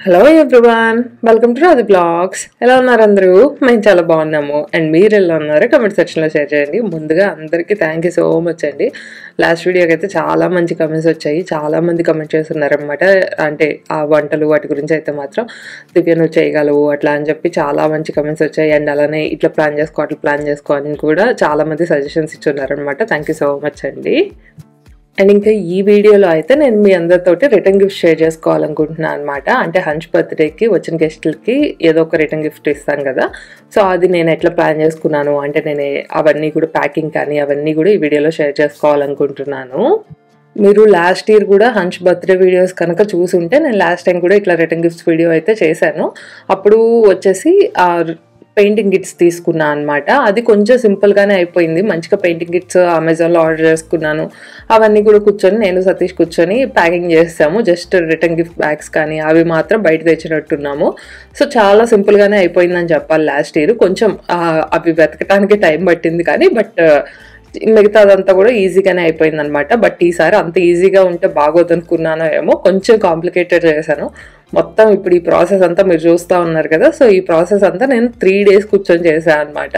Hello everyone welcome to అది blogs ఎలా ఉన్నారు అందరూ మేము చాలా బాగున్నాము అండ్ మీరు ఎలా ఉన్నారు కమెంట్ సెక్షన్లో షేర్ చేయండి ముందుగా అందరికీ థ్యాంక్ యూ సో మచ్ అండి లాస్ట్ వీడియోకి అయితే చాలా మంచి కమెంట్స్ వచ్చాయి చాలా మంది కమెంట్ చేస్తున్నారు అనమాట అంటే ఆ వంటలు వాటి గురించి అయితే మాత్రం దివ్య నువ్వు చేయగలవు అట్లా అని చెప్పి చాలా మంచి కమెంట్స్ వచ్చాయి అండ్ అలానే ఇట్లా ప్లాన్ చేసుకో అట్లా ప్లాన్ చేసుకో అని కూడా చాలా మంది సజెషన్స్ ఇచ్చున్నారు అనమాట థ్యాంక్ యూ సో మచ్ అండి అండ్ ఇంకా ఈ వీడియోలో అయితే నేను మీ అందరితోటి రిటర్న్ గిఫ్ట్ షేర్ చేసుకోవాలనుకుంటున్నాను అనమాట అంటే హంచ్ బర్త్డేకి వచ్చిన గెస్టులకి ఏదో ఒక రిటర్న్ గిఫ్ట్ ఇస్తాను కదా సో అది నేను ఎట్లా ప్లాన్ చేసుకున్నాను అంటే నేను అవన్నీ కూడా ప్యాకింగ్ కానీ అవన్నీ కూడా ఈ వీడియోలో షేర్ చేసుకోవాలనుకుంటున్నాను మీరు లాస్ట్ ఇయర్ కూడా హంచ్ బర్త్డే వీడియోస్ కనుక చూసుంటే నేను లాస్ట్ టైం కూడా ఇట్లా రిటర్న్ గిఫ్ట్స్ వీడియో అయితే చేశాను అప్పుడు వచ్చేసి ఆ పెయింటింగ్ కిట్స్ తీసుకున్నా అనమాట అది కొంచెం సింపుల్గానే అయిపోయింది మంచిగా పెయింటింగ్ కిట్స్ అమెజాన్లో ఆర్డర్ చేసుకున్నాను అవన్నీ కూడా కూర్చొని నేను సతీష్ కూర్చొని ప్యాకింగ్ చేస్తాము జస్ట్ రిటర్న్ గిఫ్ట్ బ్యాగ్స్ కానీ అవి మాత్రం బయట తెచ్చినట్టున్నాము సో చాలా సింపుల్గానే అయిపోయిందని చెప్పాలి లాస్ట్ ఇయర్ కొంచెం ఆ, అవి వెతకడానికి టైం పట్టింది కానీ బట్ మిగతాదంతా కూడా ఈజీగానే అయిపోయింది అనమాట బట్ ఈసారి అంత ఈజీగా ఉంటే బాగోదనుకున్నానో ఏమో కొంచెం కాంప్లికేటెడ్ చేశాను మొత్తం ఇప్పుడు ఈ ప్రాసెస్ అంతా మీరు చూస్తూ ఉన్నారు కదా సో ఈ ప్రాసెస్ అంతా నేను త్రీ డేస్ కూర్చొని చేశాను అనమాట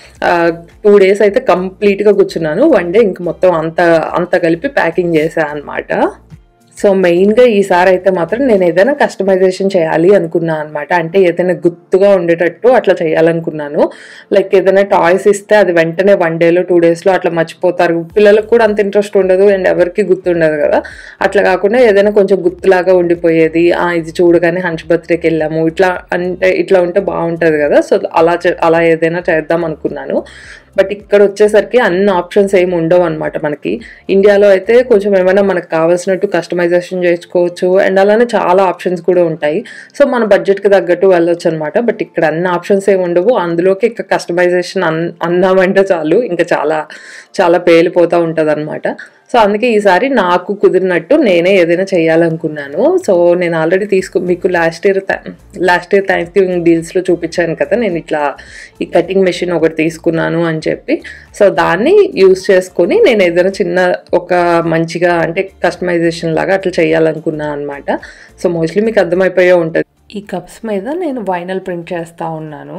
టూ డేస్ అయితే కంప్లీట్గా కూర్చున్నాను వన్ డే ఇంక మొత్తం అంత అంత కలిపి ప్యాకింగ్ చేశాను అనమాట సో మెయిన్గా ఈసారి అయితే మాత్రం నేను ఏదైనా కస్టమైజేషన్ చేయాలి అనుకున్నాను అనమాట అంటే ఏదైనా గుర్తుగా ఉండేటట్టు అట్లా చేయాలనుకున్నాను లైక్ ఏదైనా టాయ్స్ ఇస్తే అది వెంటనే వన్ డేలో టూ డేస్లో అట్లా మర్చిపోతారు పిల్లలకు కూడా అంత ఇంట్రెస్ట్ ఉండదు అండ్ ఎవరికి గుర్తుండదు కదా అట్లా కాకుండా ఏదైనా కొంచెం గుర్తులాగా ఉండిపోయేది ఆ ఇది చూడగానే హంచ్ బర్త్డేకి వెళ్ళాము ఇట్లా అంటే ఇట్లా ఉంటే బాగుంటుంది కదా సో అలా చే- అలా ఏదైనా చేద్దాం అనుకున్నాను బట్ ఇక్కడ వచ్చేసరికి అన్ని ఆప్షన్స్ ఏమి ఉండవు అనమాట మనకి ఇండియాలో అయితే కొంచెం ఏమైనా మనకు కావాల్సినట్టు కస్టమైజేషన్ చేసుకోవచ్చు అండ్ అలానే చాలా ఆప్షన్స్ కూడా ఉంటాయి సో మన బడ్జెట్కి తగ్గట్టు వెళ్ళొచ్చు అనమాట బట్ ఇక్కడ అన్ని ఆప్షన్స్ ఏమి ఉండవు అందులోకి ఇంకా కస్టమైజేషన్ అన్ అన్నామంటే చాలు ఇంకా చాలా చాలా పేలిపోతూ ఉంటుంది అనమాట సో అందుకే ఈసారి నాకు కుదిరినట్టు నేనే ఏదైనా చేయాలనుకున్నాను సో నేను ఆల్రెడీ తీసుకు మీకు last year last year Thanksgiving డీల్స్లో చూపించాను కదా నేను ఇట్లా ఈ కటింగ్ మెషిన్ ఒకటి తీసుకున్నాను అని చెప్పి సో దాన్ని యూస్ చేసుకొని నేను ఏదైనా చిన్న ఒక మంచిగా అంటే కస్టమైజేషన్ లాగా అట్లా చేయాలనుకున్నాను అనమాట సో మోస్ట్లీ మీకు అర్థమైపోయే ఉంటుంది ఈ కప్స్ మీద నేను వైనల్ ప్రింట్ చేస్తూ ఉన్నాను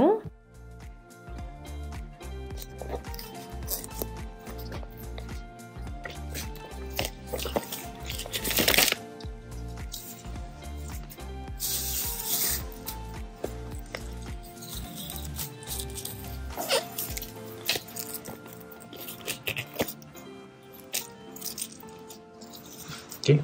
Okay.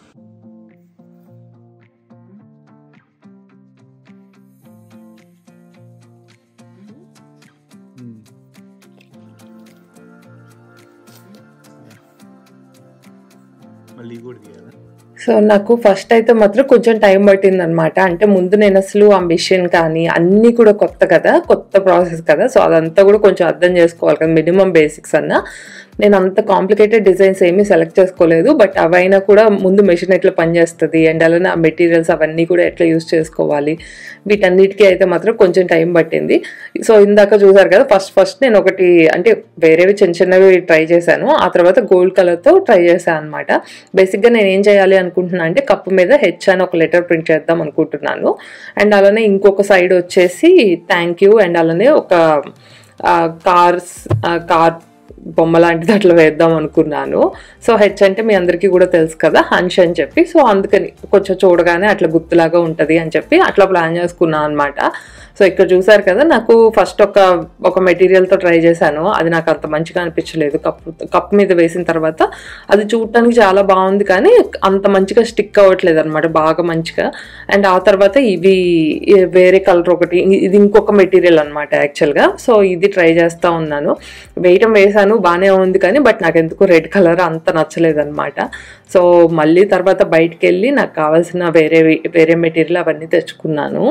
మళ్ళీ కూడా తీయాలా సో నాకు ఫస్ట్ అయితే మాత్రం కొంచెం టైం పట్టింది అనమాట అంటే ముందు నేను అసలు ఆ మిషన్ కానీ అన్నీ కూడా కొత్త కదా కొత్త ప్రాసెస్ కదా సో అదంతా కూడా కొంచెం అర్థం చేసుకోవాలి కదా మినిమం బేసిక్స్ అన్న నేను అంత కాంప్లికేటెడ్ డిజైన్స్ ఏమీ సెలెక్ట్ చేసుకోలేదు బట్ అవైనా కూడా ముందు మెషిన్ ఎట్లా పనిచేస్తుంది అండ్ అలానే ఆ మెటీరియల్స్ అవన్నీ కూడా ఎట్లా యూస్ చేసుకోవాలి వీటన్నిటికీ అయితే మాత్రం కొంచెం టైం పట్టింది సో ఇందాక చూసారు కదా ఫస్ట్ ఫస్ట్ నేను ఒకటి అంటే వేరేవి చిన్న చిన్నవి ట్రై చేశాను ఆ తర్వాత గోల్డ్ కలర్తో ట్రై చేశాను అనమాట బేసిక్గా నేను ఏం చేయాలి అనుకుంటున్నాను అంటే కప్పు మీద హెచ్ అని ఒక లెటర్ ప్రింట్ చేద్దాం అనుకుంటున్నాను అండ్ అలానే ఇంకొక సైడ్ వచ్చేసి థ్యాంక్ యూ అండ్ అలానే ఒక కార్స్ కార్ బొమ్మ లాంటిది అట్లా వేద్దాం అనుకున్నాను సో హెచ్ అంటే మీ అందరికీ కూడా తెలుసు కదా హంచ్ అని చెప్పి సో అందుకని కొంచెం చూడగానే అట్లా గుర్తులాగా ఉంటుంది అని చెప్పి అట్లా ప్లాన్ చేసుకున్నాను అనమాట సో ఇక్కడ చూసారు కదా నాకు ఫస్ట్ ఒక ఒక మెటీరియల్తో ట్రై చేశాను అది నాకు అంత మంచిగా అనిపించలేదు కప్పు కప్ మీద వేసిన తర్వాత అది చూడటానికి చాలా బాగుంది కానీ అంత మంచిగా స్టిక్ అవ్వట్లేదు అనమాట బాగా మంచిగా అండ్ ఆ తర్వాత ఇవి ఈ వేరే కలర్ ఒకటి ఇ- ఇది ఇంకొక మెటీరియల్ అనమాట యాక్చువల్గా సో ఇది ట్రై చేస్తూ ఉన్నాను వేయటం వేసాను బాగానే ఉంది కానీ బట్ నాకు ఎందుకు రెడ్ కలర్ అంత నచ్చలేదు అనమాట సో మళ్ళీ తర్వాత బయటికి వెళ్ళి నాకు కావాల్సిన వేరే వేరే మెటీరియల్ అవన్నీ తెచ్చుకున్నాను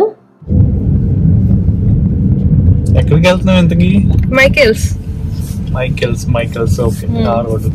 ఎక్కడికి వెళ్తున్నావు ఇంతకి మైకేల్స్ మైకెల్స్ మైకెల్స్ ఓకే ఆ రోడ్డు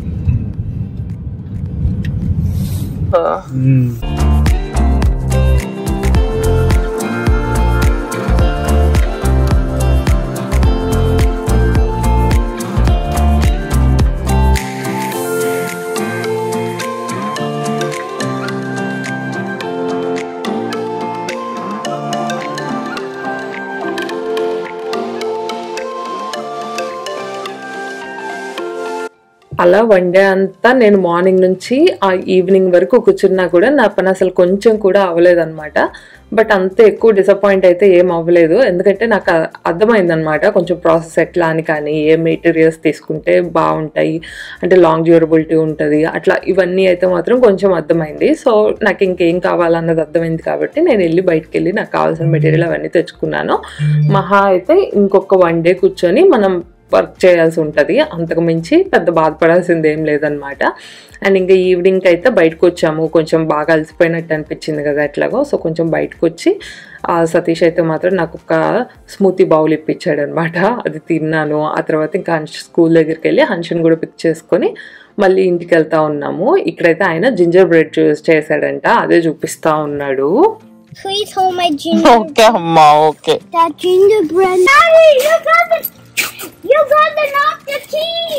అలా వన్ డే అంతా నేను మార్నింగ్ నుంచి ఆ ఈవినింగ్ వరకు కూర్చున్నా కూడా నా పని అసలు కొంచెం కూడా అవ్వలేదన్నమాట బట్ అంత ఎక్కువ డిసప్పాయింట్ అయితే ఏం అవ్వలేదు ఎందుకంటే నాకు అ- అర్థమైందనమాట కొంచెం ప్రాసెస్ ఎట్లా అని కానీ ఏ మెటీరియల్స్ తీసుకుంటే బాగుంటాయి అంటే లాంగ్ డ్యూరబిలిటీ ఉంటుంది అట్లా ఇవన్నీ అయితే మాత్రం కొంచెం అర్థమైంది సో నాకు ఇంకేం కావాలన్నది అర్థమైంది కాబట్టి నేను వెళ్ళి బయటకు వెళ్ళి నాకు కావాల్సిన మెటీరియల్ అవన్నీ తెచ్చుకున్నాను మహా అయితే ఇంకొక వన్ డే కూర్చొని మనం వర్క్ చేయాల్సి ఉంటుంది అంతకు మించి పెద్ద బాధపడాల్సింది ఏం లేదనమాట అండ్ ఇంకా ఈవినింగ్కి అయితే బయటకు వచ్చాము కొంచెం బాగా అలసిపోయినట్టు అనిపించింది కదా ఎట్లాగో సో కొంచెం బయటకు వచ్చి ఆ సతీష్ అయితే మాత్రం నాకు ఒక స్మూతీ బౌల్ ఇప్పించాడు అనమాట అది తిన్నాను ఆ తర్వాత ఇంకా హన్ష్ స్కూల్ దగ్గరికి వెళ్ళి హన్షన్ కూడా పిక్ చేసుకొని మళ్ళీ ఇంటికి వెళ్తా ఉన్నాము ఇక్కడైతే ఆయన జింజర్ బ్రెడ్ జ్యూస్ చేశాడంట అదే చూపిస్తా ఉన్నాడు Please hold my ginger. Okay అమ్మా okay That gingerbread. Daddy, you got the. You got the knock the key.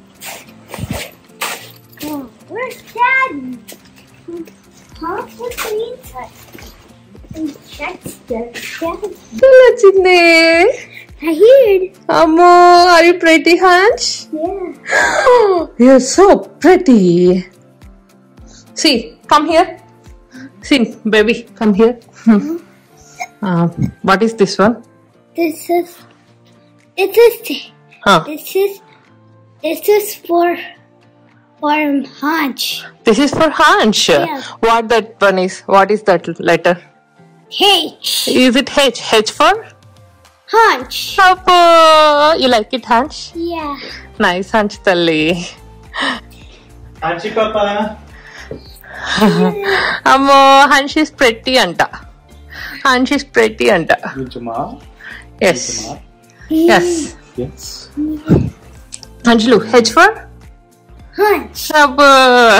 Oh, where's Daddy? Huh? What's the inside? Some checks there. Daddy. వచ్చింది I heard. అమ్మో are you pretty హన్స్ Yeah. You're so pretty. See, come here. See, baby, come here. uh, what is this one? This is. This is. Huh. This is. This is for. For Hunch. This is for Hansh. Yeah. What that one is? What is that letter? H. Is it H? H for? Hunch. Appo. You like it, Hansh? Yeah. Nice, Hansh Talli. ఆచి పాప అమ్మో హన్స్ is pretty అంట హన్స్ is pretty అంట నిజమా yes yes yes అంజలు H for Hunch. అబ్బో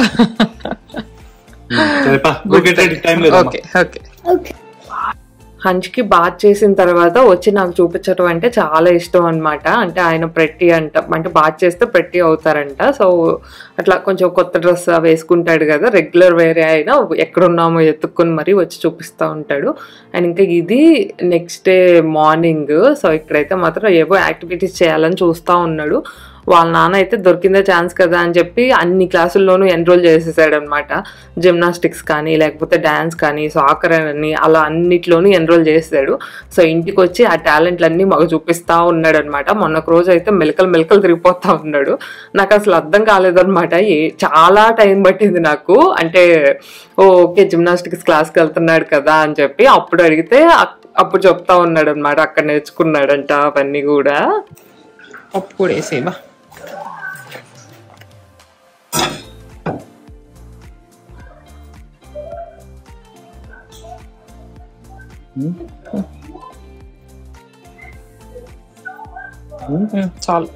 సరే పా గో గెట్ రెడీ టైం లేదు ఓకే ఓకే Okay. హంచ్కి బాత్ చేసిన తర్వాత వచ్చి నాకు చూపించడం అంటే చాలా ఇష్టం అన్నమాట అంటే ఆయన ప్రెట్టి అంట అంటే బాత్ చేస్తే ప్రెట్టి అవుతారంట సో అట్లా కొంచెం కొత్త డ్రెస్ వేసుకుంటాడు కదా రెగ్యులర్ వేరే అయినా ఎక్కడున్నామో ఎత్తుక్కుని మరీ వచ్చి చూపిస్తూ ఉంటాడు అండ్ ఇంకా ఇది నెక్స్ట్ డే మార్నింగ్ సో ఇక్కడైతే మాత్రం ఏవో యాక్టివిటీస్ చేయాలని చూస్తూ ఉన్నాడు వాళ్ళ నాన్న అయితే దొరికిందే ఛాన్స్ కదా అని చెప్పి అన్ని క్లాసుల్లోనూ ఎన్రోల్ చేసేసాడు అనమాట జిమ్నాస్టిక్స్ కానీ లేకపోతే డ్యాన్స్ కానీ సాకర్ అని అలా అన్నిట్లోనూ ఎన్రోల్ చేసాడు సో ఇంటికి వచ్చి ఆ టాలెంట్లన్నీ మాకు చూపిస్తా ఉన్నాడు అనమాట మొన్న ఒక రోజు అయితే మెలకలు మెలకలు తిరిగిపోతా ఉన్నాడు నాకు అసలు అర్థం కాలేదన్నమాట ఏ చాలా టైం పట్టింది నాకు అంటే ఓ ఓకే జిమ్నాస్టిక్స్ క్లాస్కి వెళ్తున్నాడు కదా అని చెప్పి అప్పుడు అడిగితే అక్- అప్పుడు చెప్తా ఉన్నాడు అనమాట అక్కడ నేర్చుకున్నాడంట అవన్నీ కూడా అప్పుడు వేసేవా చాలు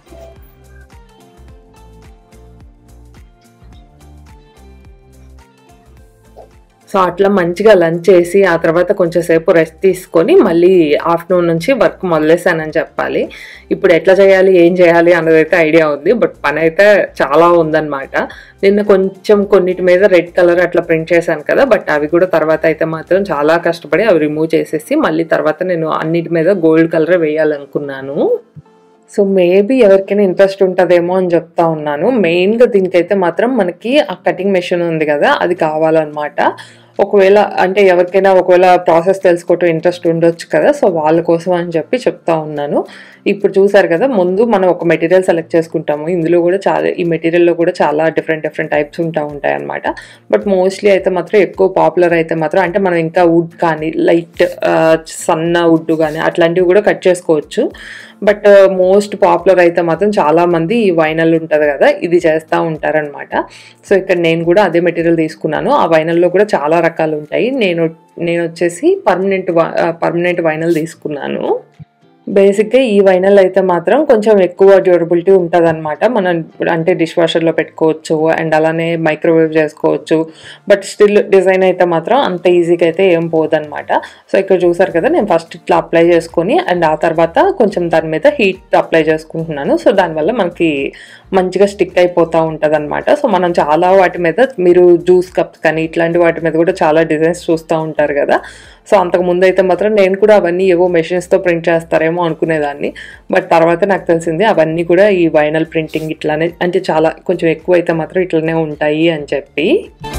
సో అట్లా మంచిగా లంచ్ చేసి ఆ తర్వాత కొంచెం సేపు రెస్ట్ తీసుకొని మళ్ళీ ఆఫ్టర్నూన్ నుంచి వర్క్ మొదలేసానని చెప్పాలి ఇప్పుడు ఎట్లా చేయాలి ఏం చేయాలి అన్నది అయితే ఐడియా ఉంది బట్ పని అయితే చాలా ఉందన్నమాట నిన్న కొంచెం కొన్నిటి మీద రెడ్ కలర్ అట్లా ప్రింట్ చేశాను కదా బట్ అవి కూడా తర్వాత అయితే మాత్రం చాలా కష్టపడి అవి రిమూవ్ చేసేసి మళ్ళీ తర్వాత నేను అన్నిటి మీద గోల్డ్ కలర్ వేయాలనుకున్నాను సో మేబీ ఎవరికైనా ఇంట్రెస్ట్ ఉంటుందేమో అని చెప్తా ఉన్నాను మెయిన్గా దీనికైతే మాత్రం మనకి ఆ కటింగ్ మెషిన్ ఉంది కదా అది కావాలన్నమాట ఒకవేళ అంటే ఎవరికైనా ఒకవేళ ప్రాసెస్ తెలుసుకోవటం ఇంట్రెస్ట్ ఉండొచ్చు కదా సో వాళ్ళ కోసం అని చెప్పి చెప్తా ఉన్నాను ఇప్పుడు చూసారు కదా ముందు మనం ఒక మెటీరియల్ సెలెక్ట్ చేసుకుంటాము ఇందులో కూడా చాలా ఈ మెటీరియల్లో కూడా చాలా డిఫరెంట్ డిఫరెంట్ టైప్స్ ఉంటా ఉంటాయి అనమాట బట్ మోస్ట్లీ అయితే మాత్రం ఎక్కువ పాపులర్ అయితే మాత్రం అంటే మనం ఇంకా వుడ్ కానీ లైట్ సన్న వుడ్ కానీ అట్లాంటివి కూడా కట్ చేసుకోవచ్చు బట్ మోస్ట్ పాపులర్ అయితే మాత్రం చాలా మంది ఈ వైనల్ ఉంటుంది కదా ఇది చేస్తూ ఉంటారనమాట సో ఇక్కడ నేను కూడా అదే మెటీరియల్ తీసుకున్నాను ఆ వైనల్లో కూడా చాలా రకాలు ఉంటాయి నేను నేను వచ్చేసి పర్మనెంట్ పర్మనెంట్ వైనల్ తీసుకున్నాను బేసిక్గా ఈ వైనల్ అయితే మాత్రం కొంచెం ఎక్కువ డ్యూరబిలిటీ ఉంటుంది అనమాట మనం అంటే డిష్ వాషర్లో పెట్టుకోవచ్చు అండ్ అలానే మైక్రోవేవ్ చేసుకోవచ్చు బట్ స్టిల్ డిజైన్ అయితే మాత్రం అంత ఈజీగా అయితే ఏం పోదన్నమాట సో ఇక్కడ చూసారు కదా నేను ఫస్ట్ ఇట్లా అప్లై చేసుకొని అండ్ ఆ తర్వాత కొంచెం దాని మీద హీట్ అప్లై చేసుకుంటున్నాను సో దానివల్ల మనకి మంచిగా స్టిక్ అయిపోతూ ఉంటుంది అనమాట సో మనం చాలా వాటి మీద మీరు జ్యూస్ కప్స్ కానీ ఇట్లాంటి వాటి మీద కూడా చాలా డిజైన్స్ చూస్తూ ఉంటారు కదా సో అంతకు ముందు అయితే మాత్రం నేను కూడా అవన్నీ ఏవో మెషిన్స్తో ప్రింట్ చేస్తారేమో అనుకునేదాన్ని బట్ తర్వాత నాకు తెలిసింది అవన్నీ కూడా ఈ వైనల్ ప్రింటింగ్ ఇట్లానే అంటే చాలా కొంచెం ఎక్కువ అయితే మాత్రం ఇట్లనే ఉంటాయి అని చెప్పి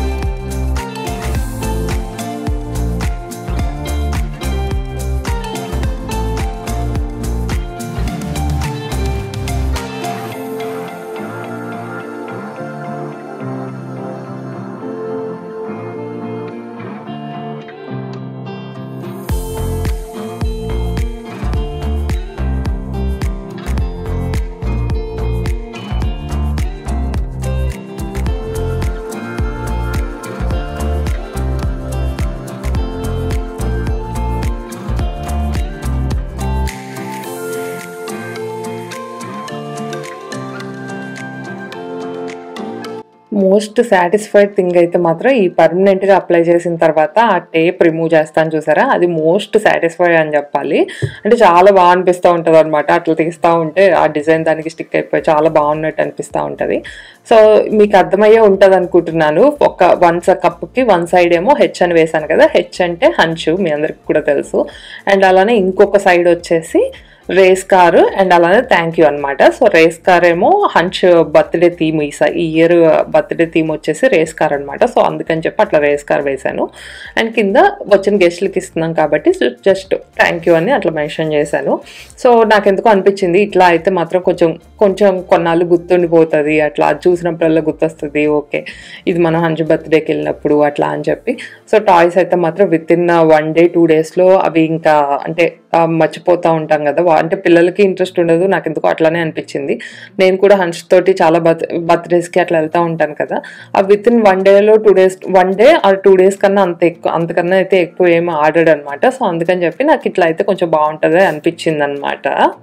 మోస్ట్ సాటిస్ఫైడ్ థింగ్ అయితే మాత్రం ఈ పర్మనెంట్ గా అప్లై చేసిన తర్వాత ఆ టేప్ రిమూవ్ చేస్తాను చూసారా అది మోస్ట్ సాటిస్ఫై అని చెప్పాలి అంటే చాలా బాగా అనిపిస్తూ ఉంటుంది అనమాట అట్లా తీస్తూ ఉంటే ఆ డిజైన్ దానికి స్టిక్ అయిపోయి చాలా బాగున్నట్టు అనిపిస్తూ ఉంటుంది సో మీకు అర్థమయ్యే ఉంటుంది అనుకుంటున్నాను ఒక వన్ కప్కి వన్ సైడ్ ఏమో హెచ్ అని వేసాను కదా హెచ్ అంటే హంచు మీ అందరికి కూడా తెలుసు అండ్ అలానే ఇంకొక సైడ్ వచ్చేసి రేస్ కార్ అండ్ అలానే థ్యాంక్ యూ అనమాట సో రేస్ కార్ ఏమో హంచ్ బర్త్డే థీమ్ ఈ స- ఈ ఇయర్ బర్త్డే థీమ్ వచ్చేసి రేస్ కార్ అనమాట సో అందుకని చెప్పి అట్లా రేస్ కార్ వేశాను అండ్ కింద వచ్చిన గెస్ట్లకి ఇస్తున్నాం కాబట్టి జస్ట్ థ్యాంక్ యూ అని అట్లా మెన్షన్ చేశాను సో నాకు ఎందుకో అనిపించింది ఇట్లా అయితే మాత్రం కొంచెం కొంచెం కొన్నాళ్ళు గుర్తుండిపోతుంది అట్లా అది చూసినప్పుడల్లా గుర్తొస్తుంది ఓకే ఇది మనం హంచ్ బర్త్డేకి వెళ్ళినప్పుడు అట్లా అని చెప్పి సో టాయ్స్ అయితే మాత్రం within one day two డేస్లో అవి ఇంకా అంటే ఆ, మర్చిపోతూ ఉంటాం కదా వా- అంటే పిల్లలకి ఇంట్రెస్ట్ ఉండదు నాకు ఎందుకో అట్లానే అనిపించింది నేను కూడా హన్స్ తోటి చాలా బర్త్ బర్త్డేస్కి అట్లా వెళ్తూ ఉంటాను కదా ఆ విత్ ఇన్ వన్ డేలో two days one day or two days కన్నా అంత ఎక్కువ అంతకన్నా అయితే ఎక్కువ ఏమి ఆడాడు అనమాట సో అందుకని చెప్పి నాకు ఇట్లా అయితే కొంచెం బాగుంటుంది అనిపించింది అనమాట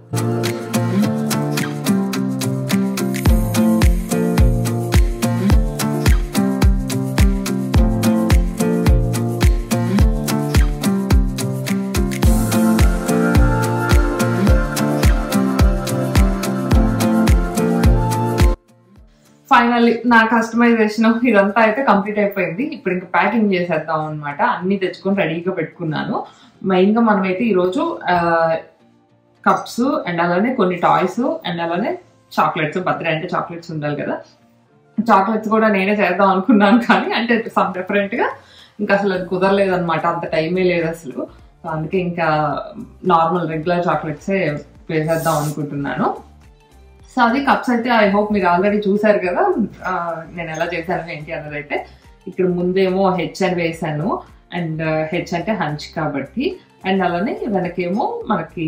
ఫైనల్లీ నా కస్టమైజేషన్ ఇదంతా అయితే కంప్లీట్ అయిపోయింది ఇప్పుడు ఇంకా ప్యాకింగ్ చేసేద్దాం అనమాట అన్ని తెచ్చుకొని రెడీగా పెట్టుకున్నాను మెయిన్ గా మనమైతే ఈరోజు కప్స్ అండ్ అలానే కొన్ని టాయ్స్ అండ్ అలానే చాక్లెట్స్ బర్త్డే అంటే చాక్లెట్స్ ఉండాలి కదా చాక్లెట్స్ కూడా నేనే చేద్దాం అనుకున్నాను కానీ అంటే సమ్ డిఫరెంట్ గా ఇంకా అసలు అది కుదరలేదు అనమాట అంత టైమే లేదు అసలు సో అందుకే ఇంకా నార్మల్ రెగ్యులర్ చాక్లెట్సే వేసేద్దాం అనుకుంటున్నాను సో అది కప్స్ అయితే ఐ హోప్ మీరు ఆల్రెడీ చూసారు కదా ఆ, నేను ఎలా చేశాను ఏంటి అన్నది అయితే ఇక్కడ ముందేమో హెచ్ అని వేసాను అండ్ హెచ్ అంటే హంచ్ కాబట్టి అండ్ అలానే వెనకేమో మనకి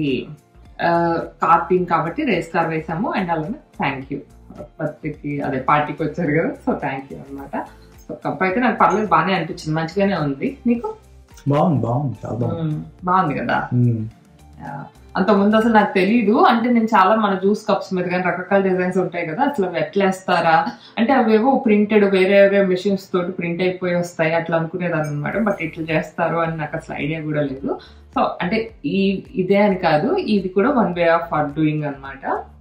కార్పింగ్ కాబట్టి రేస్ కార్ వేసాము అండ్ అలానే థ్యాంక్ యూ బర్త్డేకి అదే పార్టీకి వచ్చారు కదా సో థ్యాంక్ యూ అనమాట సో కప్ అయితే నాకు పర్లేదు బాగానే అనిపించింది మంచిగానే ఉంది నీకు బాగుంది బాగుంది చాలా బాగుంది మ్మ్. బాగుంది కదా మ్మ్. అంత ముందు అసలు నాకు తెలియదు అంటే నేను చాలా మన జ్యూస్ కప్స్ మీద కానీ రకరకాల డిజైన్స్ ఉంటాయి కదా అసలు అవి ఎట్లా వేస్తారా అంటే అవేవో ప్రింటెడ్ వేరే వేరే మెషిన్స్ తోటి ప్రింట్ అయిపోయి వస్తాయి అట్లా అనుకునేదాన్ని అనమాట బట్ ఇట్లా చేస్తారు అని నాకు అసలు ఐడియా కూడా లేదు సో అంటే ఈ ఇదే అని కాదు ఇది కూడా one way of or doing అనమాట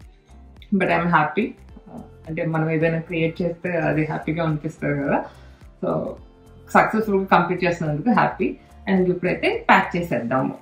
బట్ ఐఎమ్ హ్యాపీ అంటే మనం ఏదైనా క్రియేట్ చేస్తే అది హ్యాపీగా అనిపిస్తుంది కదా సో సక్సెస్ఫుల్గా కంప్లీట్ చేసినందుకు హ్యాపీ అండ్ ఇప్పుడైతే ప్యాక్ చేసేద్దాము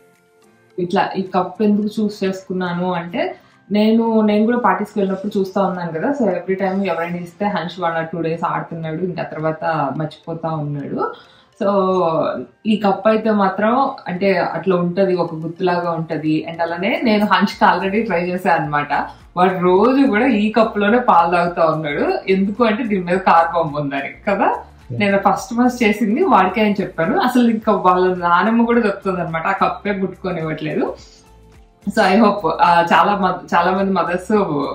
ఇట్లా ఈ కప్ ఎందుకు చూస్ చేసుకున్నాను అంటే నేను నేను కూడా పార్టీస్కి వెళ్ళినప్పుడు చూస్తూ ఉన్నాను కదా సో ఎవ్రీ టైం ఎవరైనా ఇస్తే హన్స్ వన్ ఆర్ టూ డేస్ ఆడుతున్నాడు ఇంకా తర్వాత మర్చిపోతా ఉన్నాడు సో ఈ కప్ అయితే మాత్రం అంటే అట్లా ఉంటది ఒక గుర్తులాగా ఉంటది అండ్ అలానే నేను హన్స్కి ఆల్రెడీ ట్రై చేశాను అనమాట వాడు రోజు కూడా ఈ కప్ లోనే పాలు తాగుతా ఉన్నాడు ఎందుకు అంటే దీని మీద కార్ బాంబు ఉందని కదా నేను ఫస్ట్ మంత్ చేసింది వాడికే అని చెప్పాను అసలు ఇంకా వాళ్ళ నానమ్మ కూడా చెప్తుంది అనమాట ఆ కప్పే ముట్టుకొని ఇవ్వట్లేదు సో ఐ హోప్ చాలా మ- చాలా మంది మదర్స్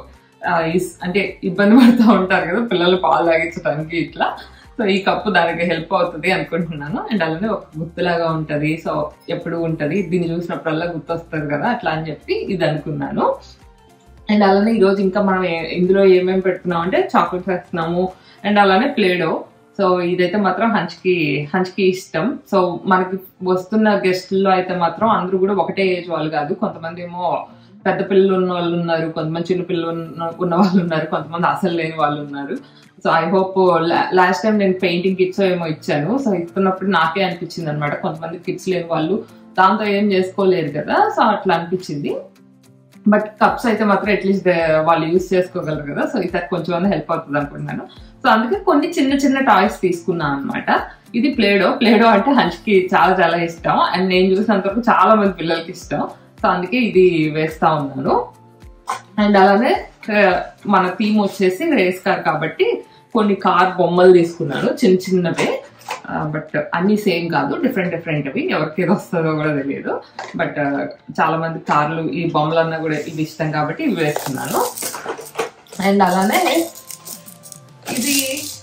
అంటే ఇబ్బంది పడుతూ ఉంటారు కదా పిల్లలు పాలు తాగించడానికి ఇట్లా సో ఈ కప్పు దానికి హెల్ప్ అవుతుంది అనుకుంటున్నాను అండ్ అలానే ఒక గుర్తులాగా ఉంటది సో ఎప్పుడు ఉంటది దీన్ని చూసినప్పుడల్లా గుర్తొస్తుంది కదా అట్లా అని చెప్పి ఇది అనుకున్నాను అండ్ అలానే ఈరోజు ఇంకా మనం ఏ- ఇందులో ఏమేమి పెడుతున్నాం అంటే చాక్లెట్స్ వేస్తున్నాము అండ్ అలానే ప్లేడో సో ఇదైతే మాత్రం హంచ్కి హంచ్కి ఇష్టం సో మనకి వస్తున్న గెస్ట్లో అయితే మాత్రం అందరూ కూడా ఒకటే ఏజ్ వాళ్ళు కాదు కొంతమంది ఏమో పెద్ద పిల్లలు ఉన్న వాళ్ళు ఉన్నారు కొంతమంది చిన్న పిల్లలు ఉన్న ఉన్న వాళ్ళు ఉన్నారు కొంతమంది అసలు లేని వాళ్ళు ఉన్నారు so I hope last time నేను పెయింటింగ్ కిట్స్ ఏమో ఇచ్చాను సో ఇస్తున్నప్పుడు నాకే అనిపించింది అనమాట కొంతమంది కిట్స్ లేని వాళ్ళు దాంతో ఏం చేసుకోలేరు కదా సో అట్లా అనిపించింది బట్ కప్స్ అయితే మాత్రం అట్లీస్ట్ వాళ్ళు యూస్ చేసుకోగలరు కదా సో ఈసారి కొంచెం హెల్ప్ అవుతుంది అనుకుంటున్నాను సో అందుకే కొన్ని చిన్న చిన్న టాయ్స్ తీసుకున్నాను అనమాట ఇది ప్లేడో ప్లేడో అంటే హంచ్కి చాలా చాలా ఇష్టం అండ్ నేను చూసినంత వరకు చాలా మంది పిల్లలకి ఇష్టం సో అందుకే ఇది వేస్తా ఉన్నాను అండ్ అలానే ఆ, మన థీమ్ వచ్చేసి రేస్ కార్ కాబట్టి కొన్ని కార్ బొమ్మలు తీసుకున్నాను చిన్న చిన్నవే బట్ అన్ని సేమ్ కాదు డిఫరెంట్ డిఫరెంట్ అవి ఎవరికి ఏది వస్తుందో కూడా తెలియదు బట్ చాలా మంది కార్లు ఈ బొమ్మలన్నా కూడా ఇవి ఇష్టం కాబట్టి ఇవి వేస్తున్నాను అండ్ అలానే ఇది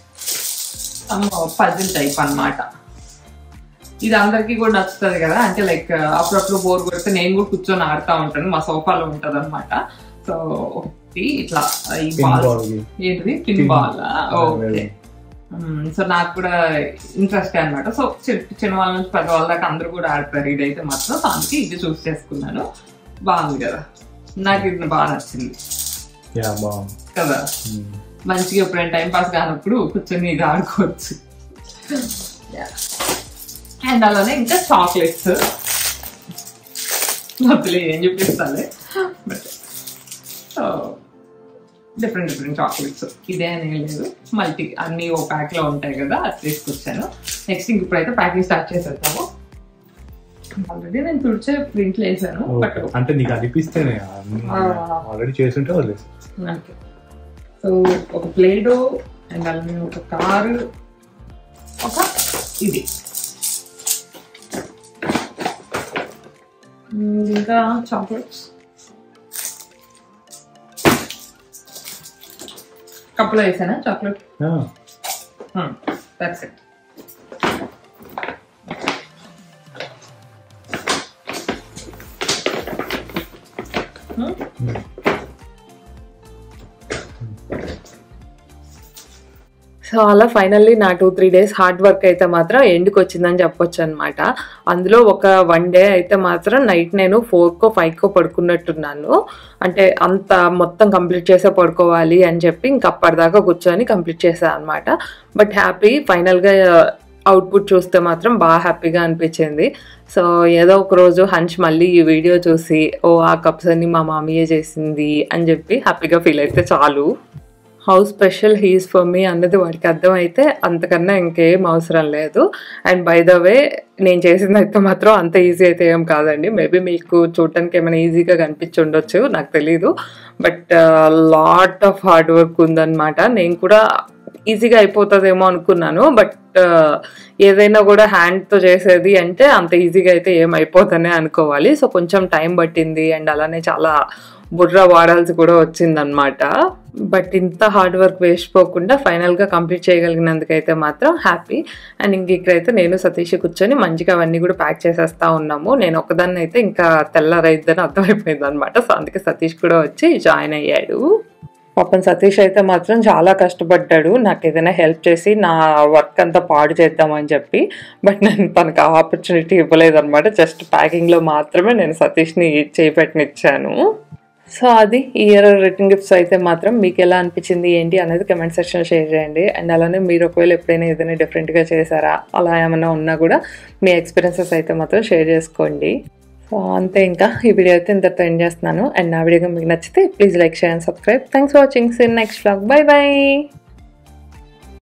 పజిల్ టైప్ అన్నమాట ఇది అందరికీ కూడా నచ్చుతుంది కదా అంటే లైక్ అప్పుడప్పుడు బోర్ కొడితే నేను కూడా కూర్చొని ఆడుతూ ఉంటాను మా సోఫాలో ఉంటది అనమాట సో ఒకటి ఇట్లా ఈ Pin బాల్ ball కి. ఏంటిది pin Pin. Ball okay Very. So నాకు కూడా ఇంట్రెస్ట్ అనమాట సో చి- చిన్న వాళ్ళ నుంచి పెద్ద వాళ్ళ దాకా అందరూ కూడా ఆడతారు ఇదైతే మాత్రం సో అందుకే ఇది చూస్ చేసుకున్నాను బాగుంది కదా నాకు ఇది బాగా నచ్చింది యా బాగుంది కదా Hmm. మంచిగా ఎప్పుడైనా టైం పాస్ కానప్పుడు కూర్చొని ఇది ఆడుకోవచ్చు అండ్ అలానే ఇంకా చాక్లెట్స్ వద్దులే ఏం చూపిస్తాలే but so different different chocolates ఇదే అని ఏం లేదు మల్టీ అన్ని ఓ ప్యాక్ లో ఉంటాయి కదా అది తీసుకొచ్చాను నెక్స్ట్ ఇంక ఇప్పుడైతే ప్యాకింగ్ స్టార్ట్ చేసేద్దాము ఆల్రెడీ నేను తుడిచే ప్రింట్లు వేసాను బట్ Okay. అంటే నీకు అనిపిస్తేనే ఆ. ఆల్రెడీ చేస్తుంటే వదిలేసి ఓకే సో ఒక ప్లేడో అండ్ అలానే ఒక కారు ఒక ఇది మ్మ్, ఇంకా చాక్లెట్స్ కప్పులో వేసానా చాక్లెట్ దట్స్ ఇట్ సో అలా ఫైనల్లీ నా two three days hard work అయితే మాత్రం ఎండ్కి వచ్చిందని చెప్పొచ్చు అనమాట అందులో ఒక వన్ డే అయితే మాత్రం నైట్ నేను ఫోర్కో ఫైవ్కో పడుకున్నట్టున్నాను అంటే అంత మొత్తం కంప్లీట్ చేసే పడుకోవాలి అని చెప్పి ఇంక అప్పటిదాకా కూర్చొని కంప్లీట్ చేశాను అనమాట బట్ హ్యాపీ ఫైనల్గా అవుట్పుట్ చూస్తే మాత్రం బాగా హ్యాపీగా అనిపించింది సో ఏదో ఒక రోజు హంచ్ మళ్ళీ ఈ వీడియో చూసి ఓ ఆ కప్స్ అన్ని మా మామీయే చేసింది అని చెప్పి హ్యాపీగా ఫీల్ అయితే చాలు how special he's for me అన్నది వాడికి అర్థమైతే అంతకన్నా ఇంకేం అవసరం లేదు అండ్ బై ద వే నేను చేసింది అయితే మాత్రం అంత ఈజీ అయితే ఏం కాదండి మేబీ మీకు చూడటానికి ఏమైనా ఈజీగా కనిపించి ఉండొచ్చు నాకు తెలీదు but lot of hard work ఉందన్నమాట నేను కూడా ఈజీగా అయిపోతుందేమో అనుకున్నాను బట్ ఏదైనా కూడా హ్యాండ్తో చేసేది అంటే అంత ఈజీగా అయితే ఏం అయిపోతనే అనుకోవాలి సో కొంచెం టైం పట్టింది అండ్ అలానే చాలా బుర్ర వాడాల్సి కూడా వచ్చిందనమాట బట్ ఇంత హార్డ్ వర్క్ వేస్ట్ పోకుండా ఫైనల్గా కంప్లీట్ చేయగలిగినందుకైతే మాత్రం హ్యాపీ అండ్ ఇంక ఇక్కడైతే నేను సతీష్ కూర్చొని మంచిగా అవన్నీ కూడా ప్యాక్ చేసేస్తా ఉన్నాము నేను ఒకదాన్ని అయితే ఇంకా తెల్లరైద్దని అర్థమైపోయింది అనమాట సో అందుకే సతీష్ కూడా వచ్చి జాయిన్ అయ్యాడు పాపం సతీష్ అయితే మాత్రం చాలా కష్టపడ్డాడు నాకు ఏదైనా హెల్ప్ చేసి నా వర్క్ అంతా పాడు చేద్దామని చెప్పి బట్ నేను తనకు ఆ ఆపర్చునిటీ ఇవ్వలేదన్నమాట జస్ట్ ప్యాకింగ్లో మాత్రమే నేను సతీష్ని చేపెట్టినిచ్చాను సో అది ఈ ఇయర్ రిటర్న్ గిఫ్ట్స్ అయితే మాత్రం మీకు ఎలా అనిపించింది ఏంటి అనేది కమెంట్ సెక్షన్ షేర్ చేయండి అండ్ అలానే మీరు ఒకవేళ ఎప్పుడైనా ఏదైనా డిఫరెంట్గా చేశారా అలా ఏమైనా ఉన్నా కూడా మీ ఎక్స్పీరియన్సెస్ అయితే మాత్రం షేర్ చేసుకోండి సో అంతే ఇంకా ఈ వీడియో అయితే ఇంతతో ఎండ్ చేస్తున్నాను అండ్ నా వీడియో మీకు నచ్చితే please like share and subscribe thanks for watching see next vlog bye by